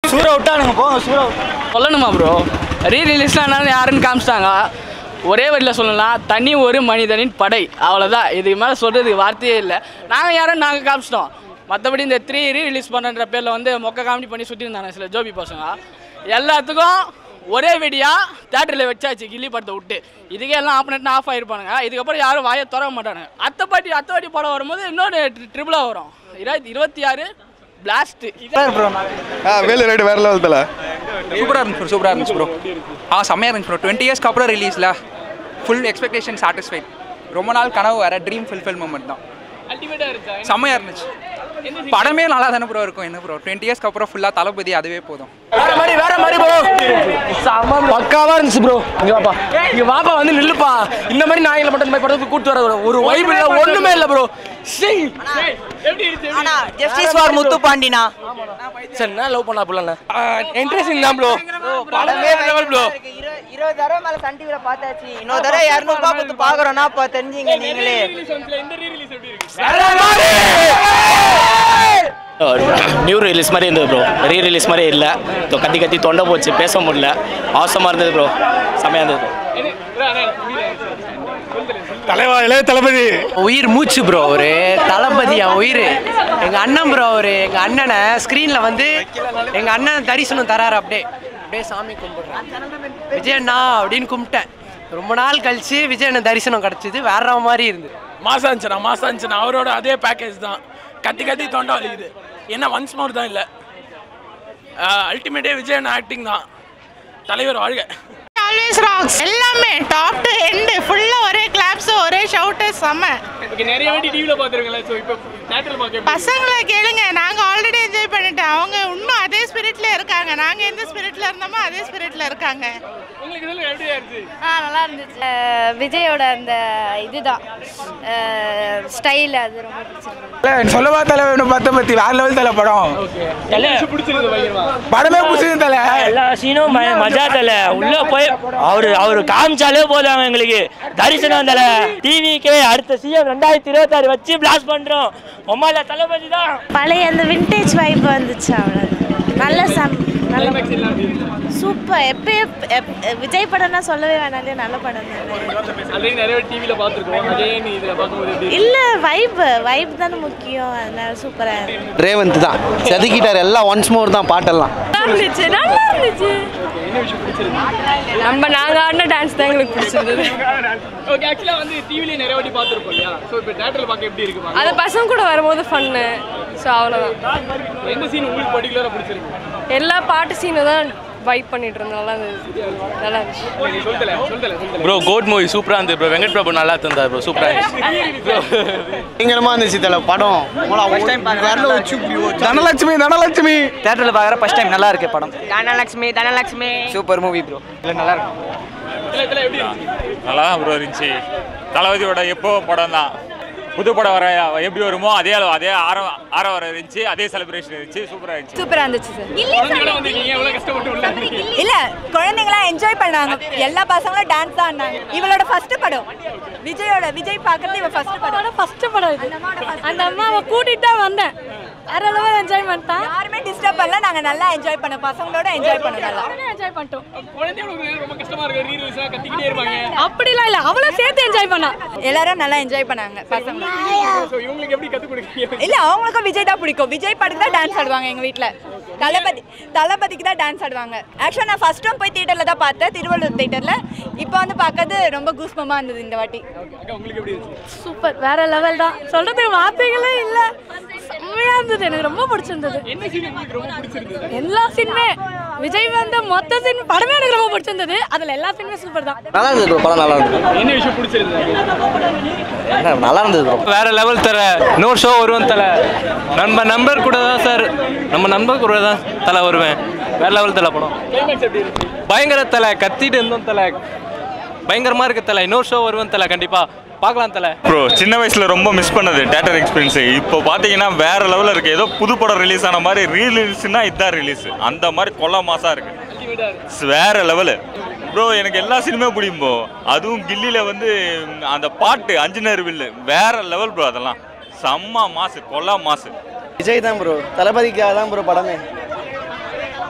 சூற விட்டானுங்க போங்க சூற சொல்லணுமா ப்ரோ ரீ ரிலீஸ்லாம் யாருன்னு காமிச்சிட்டாங்க ஒரே வரியில் சொல்லலாம் தனி ஒரு மனிதனின் படை அவ்வளோதான் இதுக்கு மேலே சொல்கிறதுக்கு வார்த்தையே இல்லை நாங்கள் யாரும் நாங்கள் காமிச்சிட்டோம் மற்றபடி இந்த த்ரீ ரீ ரிலீஸ் பண்ணுற பேரில் வந்து மொக்க காமெடி பண்ணி சுற்றி இருந்தாங்க சில ஜோபி பசங்க எல்லாத்துக்கும் ஒரே வெடியா தேட்டரில் வச்சாச்சு கில்லி படத்தை விட்டு இதுக்கே எல்லாம் ஆப்பனட்னா ஆஃப் ஆகிருப்பானுங்க இதுக்கப்புறம் யாரும் வாயை திறக்க மாட்டானுங்க அத்தை பாட்டி அத்தை பாட்டி படம் வரும்போது இன்னொரு ட்ரிபிளாக வரும் இருபத்தி இருபத்தி ஆறு பிளாஸ்ட்டு ஆ வேலு ரைடு வேற லெவல் தல சூப்பராக இருந்துச்சு ப்ரோ சூப்பராக இருந்துச்சு ப்ரோ ஆ செம்மையாக இருந்துச்சு ப்ரோ டுவெண்ட்டி இயர்ஸ்க்கு அப்புறம் ரிலீஸில் ஃபுல் எக்ஸ்பெக்டேஷன் சாட்டிஸ்ஃபைட் ரொம்ப நாள் கனவு வேறு ட்ரீம் ஃபுல்ஃபில் மூமெண்ட் தான் அல்டிமேட்டாக இருக்கா செம்மையாக இருந்துச்சு படமே நல்லா தானே ப்ரோ இருக்கும் என்ன ப்ரோ டுவெண்ட்டி இயர்ஸ்க்கு அப்புறம் ஃபுல்லாக தளபதி அதுவே போதும் வேற மாதிரி வேற மாதிரி ப்ரோ பக்காவா இருந்துச்சு ப்ரோ இங்க வாப்பா இங்க வாப்பா வந்து நில்லுப்பா இந்த மாதிரி நாய்களை மட்டும் இந்த மாதிரி படத்துக்கு கூட்டு வர ஒரு வைப் இல்ல ஒண்ணுமே இல்ல ப்ரோ ஆனா ஜஸ்டிஸ் ஃபார் முத்து பாண்டினா சரி என்ன லவ் பண்ணா புள்ள இன்ட்ரெஸ்டிங் தான் ப்ரோ படமே லெவல் ப்ரோ இருபது தடவை மேல சன் டிவில பார்த்தாச்சு இன்னொரு தடவை இரநூறுபா கொடுத்து பாக்குறோம்னா அப்ப தெரிஞ்சுங்க நீங்களே நியூ ரிலீஸ் மாதிரி இருந்தது ப்ரோ ரீ ரிலீஸ் மாதிரி இல்லை இப்போ கத்தி கத்தி தொண்டை போச்சு பேச முடியல அவசரமாக இருந்தது ப்ரோ செம்மையாக இருந்தது தலைவா இளைய தளபதி உயிர் மூச்சு ப்ரோ அவரு தளபதி என் உயிர் எங்க அண்ணன் ப்ரோ அவரு எங்க அண்ணனை ஸ்க்ரீன்ல வந்து எங்க அண்ணன் தரிசனம் தராரு அப்படியே அப்படியே சாமி கும்பிடுறேன் விஜயண்ணா அப்படின்னு கும்பிட்டேன் ரொம்ப நாள் கழிச்சு விஜயண்ணன் தரிசனம் கிடைச்சது வேற மாதிரி இருந்து மாசம் இருந்துச்சுண்ணா மாசம் இருந்துச்சுண்ணா அவரோட அதே பேக்கேஜ் தான் கத்தி கத்தி தொண்டை வலிக்குது என்ன ஒன்ஸ் மோர் தான் இல்லை அல்டிமேட்டே விஜயன் ஆக்டிங் தான் தலைவர் வாழ்க ஆல்வேஸ் ராக்ஸ் எல்லாமே டாப் டு எண்டு ஃபுல்லா ஒரே கிளாப்ஸ் ஒரே ஷவுட் செம்ம ஓகே நிறைய வாட்டி டிவியில் பார்த்துருக்கல ஸோ இப்போ தேட்டரில் பார்க்க பசங்களை கேளுங்க நாங்க ஆல்ரெடி என்ஜாய் பண்ணிட்டோம் அவங்க இன்னும் அதே ஸ்பிரிட்ல இருக்காங்க நாங்க எந்த ஸ்பிரிட்ல இருந்தோமோ அதே ஸ்பிரிட்ல இருக்காங்க உங்களுக்கு இதில் எப்படி ஆயிடுச்சு ஆ நல்லா இருந்துச்சு அஹ் விஜயோட அந்த இதுதான் ஸ்டைல் அது ரொம்ப பிடிச்சிருந்தது சொல்லவா தலை வேணும் பத்த பத்தி வேற லெவல் தலை படம் பிடிச்சிருக்கு பயங்கரமா படமே பிடிச்சது தலை எல்லா சீனும் மஜா தல உள்ள போய் அவரு அவரு காமிச்சாலே போதும் எங்களுக்கு தரிசனம் தல டிவிக்கே அடுத்த சிஎம் ரெண்டாயிரத்தி இருபத்தாறு வச்சு பிளாஸ்ட் பண்றோம் உமால தளபதி தான் பழைய அந்த விண்டேஜ் வைப் வந்துச்சு அவ்வளோ நல்ல சம் நல்ல சூப்பர் எப்பயும் எப்- விஜய் படம்னா சொல்லவே வேணாம் இல்லையா நல்ல படம் தான் ஆல்ரெடி நிறைய டிவியில் பார்த்துருக்கோம் அதே நீ இதில் பார்க்கும்போது எப்படி இல்ல வைப் வைப் தானே முக்கியம் அதனால சூப்பரா இருந்துச்சு ரேவந்த் தான் செதுக்கிட்டார் எல்லாம் ஒன்ஸ் மோர் தான் பாட்டெல்லாம் இருந்துச்சு நல்லா இருந்துச்சு என்ன விஷயம் பிடிச்சிருக்கு நம்ம நாங்க ஆடின டான்ஸ் தான் எங்களுக்கு பிடிச்சிருந்தது ஓகே ஆக்சுவலாக வந்து டிவிலேயே நிறைய வாட்டி பார்த்துருப்போம் இல்லையா ஸோ இப்போ தேட்டரில் பார்க்க எப்படி இருக்கு அது பசங்க கூட வரும்போது ஃபன்னு ஸோ அவ்வளோதான் எந்த சீன் உங்களுக்கு பர்டிகுலராக பிடிச்சிருக்கு எல்லா பாட்டு சீனை தான் வைப் பண்ணிட்டு இருந்தோம் நல்லா இருந்துச்சு நல்லா இருந்துச்சு நீ சொல்லுதல சொல்லுதல சொல்லுதல ப்ரோ கோட் மூவி சூப்பரா இருந்தது ப்ரோ வெங்கட் பிரபு நல்லா தந்தார் ப்ரோ சூப்பரா இருந்துச்சு பயங்கரமா இருந்துச்சு தலை படம் தனலட்சுமி தனலட்சுமி தேட்டர்ல பாக்குற ஃபர்ஸ்ட் டைம் நல்லா இருக்கு படம் Dhanalakshmi Dhanalakshmi super movie bro இல்ல நல்லா இருக்கும் இதில் எப்படி இருந்துச்சு நல்லா தான் ப்ரோ இருந்துச்சு தளபதியோட எப்போ படம் தான் புது படம் வர எப்படி வருமோ அதே அளவு அதே ஆரம் ஆரவாரம் இருந்துச்சு அதே செலிப்ரேஷன் இருந்துச்சு சூப்பராக இருந்துச்சு சூப்பரா இருந்துச்சு சார் குழந்தையோட வந்திருக்கீங்க எவ்வளோ கஷ்டப்பட்டு உள்ள இருக்கீங்க இல்ல குழந்தைங்களாம் என்ஜாய் பண்ணாங்க எல்லா பசங்களும் டான்ஸ் தான் ஆடினாங்க இவளோட ஃபர்ஸ்ட் படம் விஜயோட விஜய் பாக்குறது இவ ஃபர்ஸ்ட் படம் ஃபர்ஸ்ட் படம் இது அந்த அம்மாவை கூட்டிட்டு தான் வந்தேன் வேற லெவல் என்ஜாய்மெண்ட் தான் யாருமே டிஸ்டர்ப் பண்ணல நாங்க நல்லா என்ஜாய் பண்ணோம் பசங்களோட என்ஜாய் பண்ணோம் நல்லா என்ஜாய் பண்ணிட்டோம் குழந்தையோட உங்களுக்கு ரொம்ப கஷ்டமா இருக்கு ரீ ரிலீஸ்லாம் கத்திக்கிட்டே இருப்பாங்க அப்படிலாம் இல்ல அவளும் சேர்த்து என்ஜாய் பண்ணா எல்லாரும் நல்லா என்ஜாய் பண்ணாங்க பசங்க ஸோ இவங்களுக்கு எப்படி கற்றுக் கொடுக்குறீங்க இல்ல அவங்களுக்கும் விஜய் தான் பிடிக்கும் விஜய் படத்துக்கு தான் டான்ஸ் ஆடுவாங்க எங்க வீட்ல தளபதி தளபதிக்கு தான் டான்ஸ் ஆடுவாங்க ஆக்சுவலாக நான் ஃபர்ஸ்ட் டைம் போய் தியேட்டர்ல தான் பார்த்தேன் திருவள்ளூர் தியேட்டர்ல இப்போ வந்து பார்க்கறது ரொம்ப கூஸ்பமா இருந்தது இந்த வாட்டி அக்கா உங்களுக்கு எப்படி இருந்துச்சு சூப்பர் வேற லெவல் தான் சொல்றதுக்கு வார்த்தைகளே இல்ல செம்மையா இருந்தது எனக்கு ரொம்ப பிடிச்சிருந்தது என்ன சீன் உங்களுக்கு ரொம்ப பிடிச்சிருந்தது எல்லா சீனுமே விஜய் வந்த மொத்த சீன் படமே எனக்கு ரொம்ப பிடிச்சிருந்தது அதுல எல்லா சீனுமே சூப்பர் தான் நல்லா இருந்தது bro, படம் நல்லா இருந்தது என்ன விஷயம் பிடிச்சிருந்தது நல்லா இருந்தது bro. வேற லெவல் தர நோ ஷோ வருவேன் தல நம்ம நண்பர் கூட தான் சார் நம்ம நண்பர் கூட தான் தலை வருவேன் வேற லெவல் தலை படம் கிளைமேக்ஸ் எப்படி இருந்துச்சு பயங்கர தலை கத்திட்டு இருந்தோம் தலை பயங்கரமா இருக்கு தலை இன்னொரு ஷோ வருவேன் தலை கண்டிப்பா பார்க்கலாம் தலை ப்ரோ சின்ன வயசுல ரொம்ப மிஸ் பண்ணது தேட்டர் எக்ஸ்பீரியன்ஸ் இப்போ பார்த்தீங்கன்னா வேற லெவலில் இருக்கு ஏதோ புது படம் ரிலீஸ் ஆன மாதிரி ரீலீஸ்னா இதுதான் ரிலீஸ் அந்த மாதிரி கொல்ல மாசா இருக்கு வேற லெவலு ப்ரோ எனக்கு எல்லா சினிமா பிடிக்கும் bro. அதுவும் கில்லியில் வந்து ம், அந்த பாட்டு அஞ்சுனர் வில்லு வேற லெவல் ப்ரோ அதெல்லாம் செம்ம மாசு கொல்லா மாசு விஜய் தான் ப்ரோ தளபதிக்காக தான் ப்ரோ படமே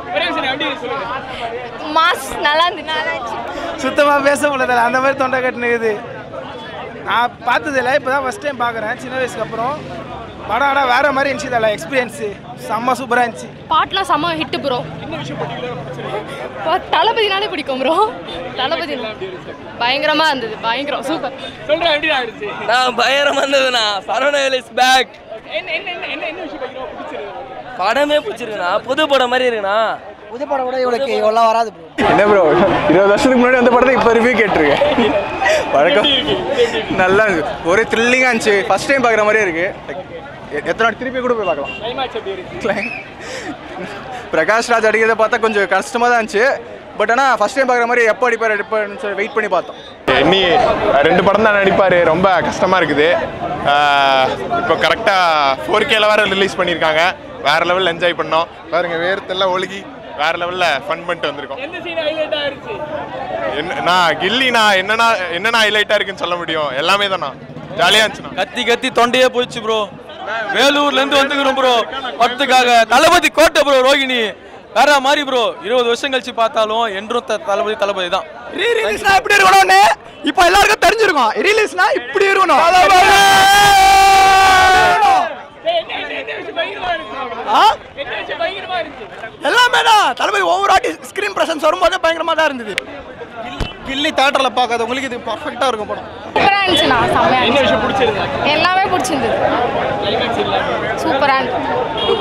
மாஸ் நல்லா இருந்துச்சு சுத்தமாக பேச முடியல அந்த மாதிரி தொண்டை கட்டுனுக்குது நான் பார்த்ததில்ல இப்போ தான் ஃபஸ்ட் டைம் பார்க்குறேன் சின்ன வயசுக்கு அப்புறம் படம் ஆனால் வேறு மாதிரி இருந்துச்சு தலை எக்ஸ்பீரியன்ஸு செம்ம சூப்பராக இருந்துச்சு பாட்டுலாம் செம்ம ஹிட் ப்ரோ தளபதினாலே பிடிக்கும் ப்ரோ தளபதி பயங்கரமா இருந்தது பயங்கரம் சூப்பர் சொல்றேன் எப்படி ஆயிடுச்சு நான் பயங்கரமா இருந்ததுண்ணா சரவண இஸ் பேக் என்ன என்ன என்ன என்ன என்ன விஷயம் பயங்கரமா பிடிச்சிருக்கு படமே பிடிச்சிருக்குண்ணா புது படம் மாதிரி இருக்குண்ணா புது படம் கூட இவளுக்கு இவ்வளோ வராது ப்ரோ என்ன ப்ரோ இருபது வருஷத்துக்கு முன்னாடி வந்த படத்தை இப்போ ரிவ்யூ கேட்டிருக்கேன் வழக்கம் நல்லா இருக்கு ஒரே த்ரில்லிங்காக இருந்துச்சு ஃபர்ஸ்ட் டைம் பார்க்குற மாதிரியே இருக்கு எ- எத்தனை வாட்டி திருப்பி கூட போய் பார்க்கலாம் கிளைமேக்ஸ் எப்படி இருக்கு பிரகாஷ் ராஜ் அடிக்கிறத பார்த்தா கொஞ்சம் கஷ்டமாக தான் இருந்துச்சு பட் ஆனால் ஃபர்ஸ்ட் டைம் பார்க்குற மாதிரி எப்போ அடிப்பார் அடிப்பார்னு சொல்லி வெயிட் பண்ணி பார்த்தோம் எண்ணி ரெண்டு படம் தான் நடிப்பார் ரொம்ப கஷ்டமாக இருக்குது ஆஹ் இப்போ கரெக்டாக ஃபோர் கேல வேறு ரிலீஸ் பண்ணியிருக்காங்க வேறு லெவலில் என்ஜாய் பண்ணோம் பாருங்க வேர்த்தெல்லாம் ஒழுகி வேறு லெவலில் ஃபன் பண்ணிட்டு வந்திருக்கோம் எந்த சீன் ஹைலைட் ஆயிருச்சு என்ன நான் கில்லி நான் என்னன்னா என்னென்ன ஹைலைட்டாக இருக்குன்னு சொல்ல முடியும் எல்லாமே தானா ஜாலியாக இருந்துச்சுண்ணா கத்தி கத்தி தொண்டையே போயிடுச்சு ப்ரோ வேலூர்ல இருந்து வந்துக்கிறோம் ப்ரோ படத்துக்காக தளபதி கோட்டை ப்ரோ ரோகிணி வேற மாதிரி ப்ரோ இருபது வருஷம் கழிச்சு பார்த்தாலும் என்றும் த- தளபதி தளபதி தான் ரீ ரிலீஸ்னா எப்படி இருக்கணும்னு இப்போ எல்லாருக்கும் தெரிஞ்சிருக்கும் ரிலீஸ்னா இப்படி இருக்கணும் என்ன என்ன என்ன விஷயம் பயங்கரமா இருந்துச்சு ஆ? என்ன விஷயம் பயங்கரமா இருந்துச்சு எல்லாமே தான் தளபதி ஒவ்வொரு வாட்டி ஸ்க்ரீன் பிரசன்ஸ் வரும்போது பயங்கரமாக தான் இருந்தது கில்லி தேட்டரில் பார்க்காதவங்களுக்கு இது பர்ஃபெக்டாக இருக்கும் படம் சூப்பரா இருந்துச்சுண்ணா செம்மையா என்ன விஷயம் பிடிச்சிருந்தா எல்லாமே பிடிச்சிருந்தது கிளைமேக்ஸ் இல்ல சூப்பரா இருந்துச்சு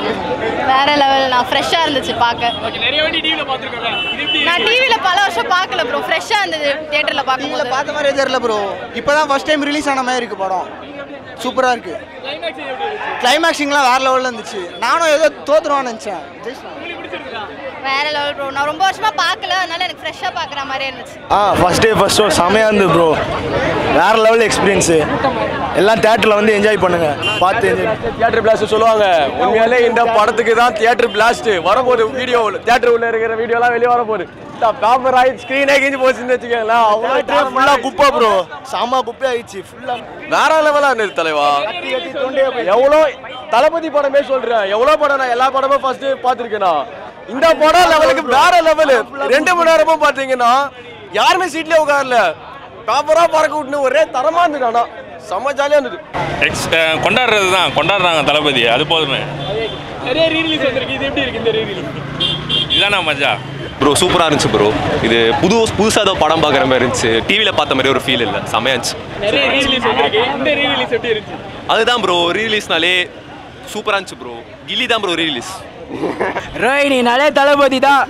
வேற லெவல் நான் ஃப்ரெஷ்ஷாக இருந்துச்சு பார்க்க ஓகே நிறைய வாட்டி டிவில பாத்துருக்கோம்ல இது எப்படி நான் டிவியில் பல வருஷம் பார்க்கல ப்ரோ ஃப்ரெஷ்ஷாக இருந்தது தியேட்டரில் பார்க்கும்போது பார்த்த மாதிரியே தெரியல ப்ரோ இப்போ தான் ஃபர்ஸ்ட் டைம் ரிலீஸ் ஆன மாதிரி இருக்கு படம் சூப்பராக இருக்கு கிளைமேக்ஸ் எப்படி இருந்துச்சு கிளைமேக்ஸிங்லாம் வேற லெவலில் இருந்துச்சு நானும் ஏதோ தோத்துருவான்னு நினச்சேன் உங்களுக்கு பிடிச்சிருக்கா வேற லெவல் ப்ரோ நான் ரொம்ப வருஷமா பார்க்கல அதனால எனக்கு ஃப்ரெஷ்ஷாக பார்க்குற மாதிரி இருந்துச்சு ஆ ஃபர்ஸ்ட் டே ஃபர்ஸ்ட் ஷோ செமையாக இருந்தது ப்ரோ வேற லெவல் எக்ஸ்பீரியன்ஸு எல்லாம் தேட்டரில் வந்து என்ஜாய் பண்ணுங்க பார்த்து என்ஜாய் தியேட்டர் பிளாஸ்ட் சொல்லுவாங்க உண்மையாலே இந்த படத்துக்கு தான் தியேட்டர் பிளாஸ்ட் வரப்போகுது வீடியோ தியேட்டர் உள்ள இருக்கிற வீடியோலாம் வெளியே வரப்போகுது பேப்பர் ஆகி ஸ்க்ரீனே கிஞ்சி போச்சுன்னு வச்சுக்கோங்களேன் அவ்வளோ ஃபுல்லாக குப்பை ப்ரோ சாமா குப்பை ஆயிடுச்சு ஃபுல்லாக வேற லெவலாக இருந்தது தலைவா எவ்வளோ தளபதி படமே சொல்றேன் எவ்வளோ படம் நான் எல்லா படமும் ஃபர்ஸ்ட் பார்த்துருக்கேனா இந்த படம் லெவலுக்கு வேற லெவலு ரெண்டு மணி நேரமும் பார்த்தீங்கன்னா யாருமே சீட்லேயே உட்காரல ப்ராப்பராக பறக்க விட்டுன்னு ஒரே தரமாக இருந்தது ஆனா செம்ம ஜாலியாக இருந்தது எக்ஸ் கொண்டாடுறது தான் கொண்டாடுறாங்க தளபதி அது போதுமே நிறைய ரீ ரிலீஸ் வந்திருக்கு இது எப்படி இருக்கு இந்த ரீ ரிலீஸ் இதானா மஜா ப்ரோ சூப்பராக இருந்துச்சு ப்ரோ இது புது புதுசாக ஏதோ படம் பார்க்குற மாதிரி இருந்துச்சு டிவியில் பார்த்த மாதிரி ஒரு ஃபீல் இல்லை செமையா இருந்துச்சு நிறைய ரீ ரிலீஸ் வந்திருக்கு இந்த ரீ ரிலீஸ் எப்படி இருந்துச்சு அதுதான் ப்ரோ ரீலீஸ்னாலே சூப்பராக இருந்துச்சு ப்ரோ கில்லி தான் ப்ரோ ரீலீஸ் ரோஹிணினாலே தளபதி தான்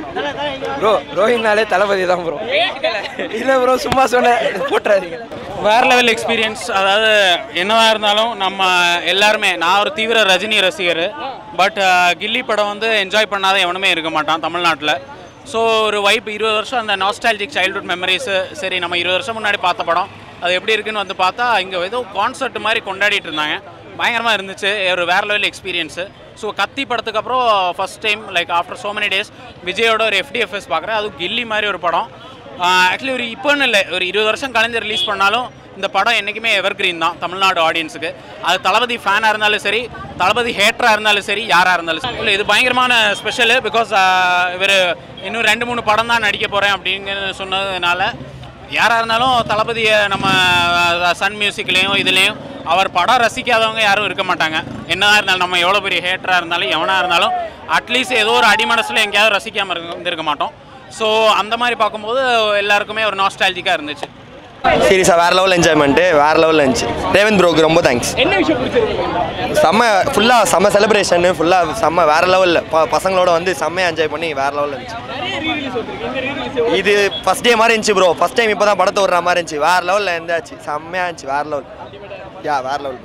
ப்ரோ ரோஹிணினாலே தளபதி தான் ப்ரோ இல்லை ப்ரோ சும்மா சொன்னேன் போட்டுறாதீங்க வேற லெவல் எக்ஸ்பீரியன்ஸ் அதாவது என்னவா இருந்தாலும் நம்ம எல்லாருமே நான் ஒரு தீவிர ரஜினி ரசிகர் பட் கில்லி படம் வந்து என்ஜாய் பண்ணாத எவனுமே இருக்க மாட்டான் தமிழ்நாட்டில் ஸோ ஒரு வைப் இருபது வருஷம் அந்த நாஸ்டாலஜிக் சைல்ட்ஹுட் மெமரிஸு சரி நம்ம இருபது வருஷம் முன்னாடி பார்த்த படம் அது எப்படி இருக்குன்னு வந்து பார்த்தா இங்கே ஏதோ கான்சர்ட் மாதிரி கொண்டாடிட்டு இருந்தாங்க பயங்கரமாக இருந்துச்சு ஒரு வேற லெவல் எக்ஸ்பீரியன்ஸு ஸோ கத்தி படத்துக்கு அப்புறம் first time like after so many days விஜயோட ஒரு எஃப்டிஎஃப்எஸ் பார்க்குறேன் அதுவும் கில்லி மாதிரி ஒரு படம் ஆக்சுவலி ஒரு இப்போன்னு இல்லை ஒரு இருபது வருஷம் கழிஞ்சு ரிலீஸ் பண்ணாலும் இந்த படம் என்றைக்குமே எவர் கிரீன் தான் தமிழ்நாடு ஆடியன்ஸுக்கு அது தளபதி ஃபேனாக இருந்தாலும் சரி தளபதி ஹேட்டராக இருந்தாலும் சரி யாராக இருந்தாலும் சரி இல்லை இது பயங்கரமான ஸ்பெஷலு பிகாஸ் இவர் இன்னும் ரெண்டு மூணு படம் தான் நடிக்க போகிறேன் அப்படிங்கிற சொன்னதுனால யாராக இருந்தாலும் தளபதியை நம்ம அஹ், சன் மியூசிக்லேயும் இதுலேயும் அவர் படம் ரசிக்காதவங்க யாரும் இருக்க மாட்டாங்க என்னதான் இருந்தாலும் நம்ம எவ்வளோ பெரிய ஹேட்டராக இருந்தாலும் எவனாக இருந்தாலும் அட்லீஸ்ட் ஏதோ ஒரு அடிமனசில் எங்கேயாவது ரசிக்காமல் இருக்க இருந்திருக்க மாட்டோம் ஸோ அந்த மாதிரி பார்க்கும்போது எல்லாருக்குமே ஒரு நாஸ்டாலஜிக்காக இருந்துச்சு சீரியஸாக வேற லெவல் என்ஜாய்மெண்ட்டு வேற லெவலில் இருந்துச்சு ரேவந்த் ப்ரோக்கு ரொம்ப தேங்க்ஸ் என்ன விஷயம் பிடிச்சிருக்கு செம்ம ஃபுல்லாக செம்ம செலிப்ரேஷனு ஃபுல்லாக செம்ம வேற லெவலில் ப பசங்களோட வந்து செம்மையாக என்ஜாய் பண்ணி வேற லெவலில் இருந்துச்சு நிறைய ரீ ரிலீஸ் வந்திருக்கு இந்த ரீ ரிலீஸ் இது ஃபர்ஸ்ட் டே மாதிரி இருந்துச்சு ப்ரோ ஃபர்ஸ்ட் டைம் இப்போ தான் படத்தை விடுற மாதிரி இருந்துச்சு வேற லெவலில் இருந்தாச்சு செம்மையாக இருந்துச்சு வேற லெவல் யா வேற லெவல்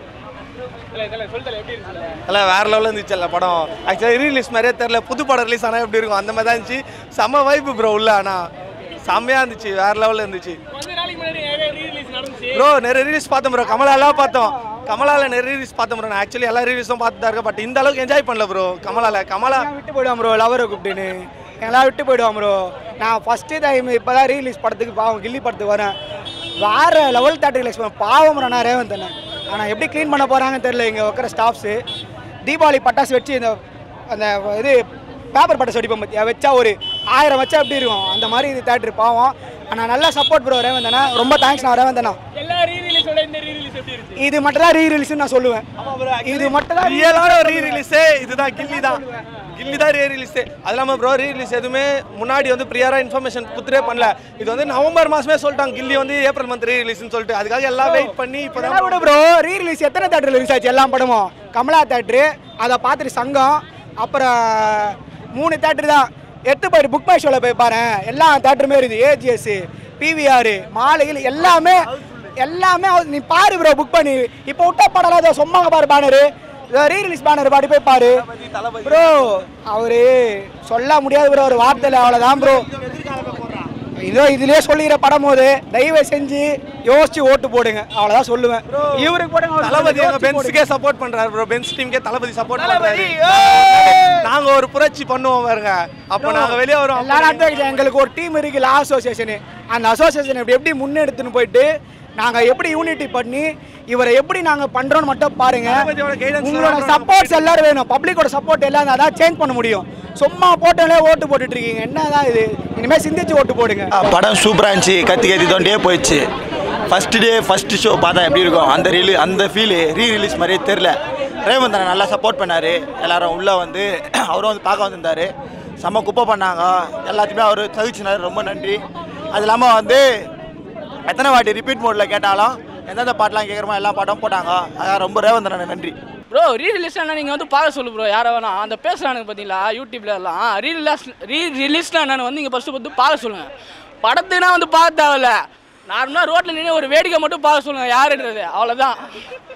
சொல்லுதல எப்படி இருந்துச்சு எல்லாம் வேற லெவலில் இருந்துச்சு எல்லா படம் ஆக்சுவலாக ரீலீஸ் மாதிரியே தெரில புது படம் ரிலீஸ் ஆனால் எப்படி இருக்கும் அந்த மாதிரி தான் இருந்துச்சு செம்ம வைப்பு ப்ரோ உள்ள ஆனால் செம்மையாக இருந்துச்சு வேற லெவலில் இருந்துச்சு கொஞ்ச நாளைக்கு முன்னாடி நிறைய ரீ ரிலீஸ் நடந்துச்சு ப்ரோ நிறைய ரீல்ஸ் பார்த்தோம் ப்ரோ கமலாலாம் பார்த்தோம் கமலால நிறைய ரீல்ஸ் பார்த்தோம் ப்ரோ நான் ஆக்சுவலி எல்லா ரீல்ஸும் பார்த்து தான் இருக்கேன் பட் இந்த அளவுக்கு என்ஜாய் பண்ணல ப்ரோ கமலால கமலா விட்டு போயிடுவான் ப்ரோ லவரை கூப்பிட்டுன்னு எல்லாம் விட்டு போயிடுவான் ப்ரோ நான் ஃபஸ்ட்டு டைம் இப்போ தான் ரீலீஸ் படத்துக்கு பாவம் கில்லி படத்துக்கு வரேன் வேற லெவல் தேட்டர் எக்ஸ்பீரியன் பாவம் ப்ரோ நான் ரேவந்த் அண்ணன் ஆனால் எப்படி க்ளீன் பண்ண போகிறாங்கன்னு தெரியல இங்கே வைக்கிற ஸ்டாஃப்ஸு தீபாவளி பட்டாசு வச்சு இந்த அந்த இது பேப்பர் பட்டை அடிப்போம் பார்த்தியா வச்சா ஒரு ஆயிரம் வச்சா எப்படி இருக்கும் அந்த மாதிரி இது தேட்டர் பாவம் ஆனால் நல்லா சப்போர்ட் ப்ரோ ரேவந்தனா ரொம்ப தேங்க்ஸ் நான் ரேவந்தனா எல்லா ரீ ரிலீஸோட இந்த ரீ ரிலீஸ் எப்படி இருக்கு இது மட்டும் தான் ரீ ரிலீஸ்னு நான் சொல்லுவேன் இது மட்டும் தான் ரியலான ஒரு ரீ ரிலீஸே இதுதான் கில்லி தான் கில்லி தான் ரீ ரிலீஸே அது இல்லாமல் ப்ரோ ரீ ரிலீஸ் எதுவுமே முன்னாடி வந்து ப்ரியராக இன்ஃபர்மேஷன் குத்துரே பண்ணல இது வந்து நவம்பர் மாசமே சொல்லிட்டாங்க கில்லி வந்து ஏப்ரல் மந்த் ரீ ரிலீஸ்னு சொல்லிட்டு அதுக்காக எல்லாம் வெயிட் பண்ணி இப்போ இதெல்லாம் விட ப்ரோ ரீ ரிலீஸ் எத்தனை தேட்டர் ரிலீஸ் ஆச்சு எல்லா படமும் கமலா தேட்டரு அதை பார்த்துட்டு சங்கம் அப்புறம் மூணு தேட்டர் தான் எட்டு போயிட்டு புக் மை ஷோவில் போய் பாரு எல்லா தேட்டருமே இருக்குது ஏஜிஎஸ் பிவிஆர் மாலையில் எல்லாமே எல்லாமே அது- நீ பாரு ப்ரோ புக் பண்ணி இப்போ விட்ட படம்லாம் ஏதோ சொம்மாங்க பாரு பேனரு ரீ ரிலீஸ் பேனர் பாடி போய் பாரு ப்ரோ அவரு சொல்ல முடியாது ப்ரோ ஒரு வார்த்தையில் அவ்வளோதான் ப்ரோ இதோ இதுலயே சொல்லிக்கிற படம் போது தயவு செஞ்சு யோசிச்சு ஓட்டு போடுங்க அவ்வளவுதான் சொல்லுவேன் இவருக்கு போடுங்க அவருக்கு தளபதி எங்க யோசிச்சு பென்ஸுக்கே சப்போர்ட் பண்றாரு ப்ரோ பென்ஸ் டீமுக்கே தளபதி சப்போர்ட் தளபதி, பண்றாரு நாங்க ஒரு புரட்சி பண்ணுவோம் பாருங்க அப்ப Bro, நாங்க வெளியே வரோம் எல்லாரும் அர்த்தம் வைக்கல. எங்களுக்கு ஒரு டீம் இருக்கு லா அசோசியேஷன் அந்த அசோசியேஷன் எப்படி எப்படி முன்னெடுத்துன்னு போயிட்டு நாங்க எப்படி யூனிட்டி பண்ணி இவரை எப்படி நாங்க பண்றோம்னு மட்டும் பாருங்க தளபதியோட guidance உங்களோட ல சப்போர்ட்ஸ் எல்லாரும் வேணும் பப்ளிக்கோட சப்போர்ட் எல்லாம் தான் சேஞ்ச் பண்ண முடியும் சும்மா போட்டாலே ஓட்டு போட்டுட்டு இருக்கீங்க என்னதான் இது இனிமே சிந்திச்சு ஓட்டு போடுங்க படம் சூப்பராக இருந்துச்சு கத்தி கத்தி தோண்டே போயிடுச்சு ஃபர்ஸ்ட் டே ஃபர்ஸ்ட் ஷோ பார்த்தா எப்படி இருக்கும் அந்த ரீலு அந்த ஃபீலு ரீ ரிலீஸ் மாதிரியே தெரில ரேவந்தனை நல்லா சப்போர்ட் பண்ணார் எல்லாரும் உள்ளே வந்து அவரும் வந்து பார்க்க வந்திருந்தார் செம்ம குப்பை பண்ணாங்க எல்லாத்தையுமே அவர் தவிச்சினார் ரொம்ப நன்றி அது இல்லாமல் வந்து எத்தனை வாட்டி ரிப்பீட் மோடில் கேட்டாலும் எந்தெந்த பாட்டெலாம் கேட்குறோமோ எல்லா பாட்டும் போட்டாங்க அதான் ரொம்ப ரேவந்தனை நன்றி ப்ரோ ரீ ரிலீஸ்னா நீங்கள் வந்து பார்க்க சொல்லு ப்ரோ யாரை வேணா அந்த பேசுகிறானுங்க பார்த்தீங்களா யூடியூப்ல எல்லாம் ரீ ரிலீஸ் ரீ ரிலீஸ்னா என்னன்னு வந்து இங்கே ஃபஸ்ட்டு வந்து பார்க்க சொல்லுங்கள் படத்துக்குனா வந்து பார்க்க தேவையில்ல நார்மலாக ரோட்டில் நின்று ஒரு வேடிக்கை மட்டும் பார்க்க சொல்லுங்கள் யாருன்றது அவ்வளோதான்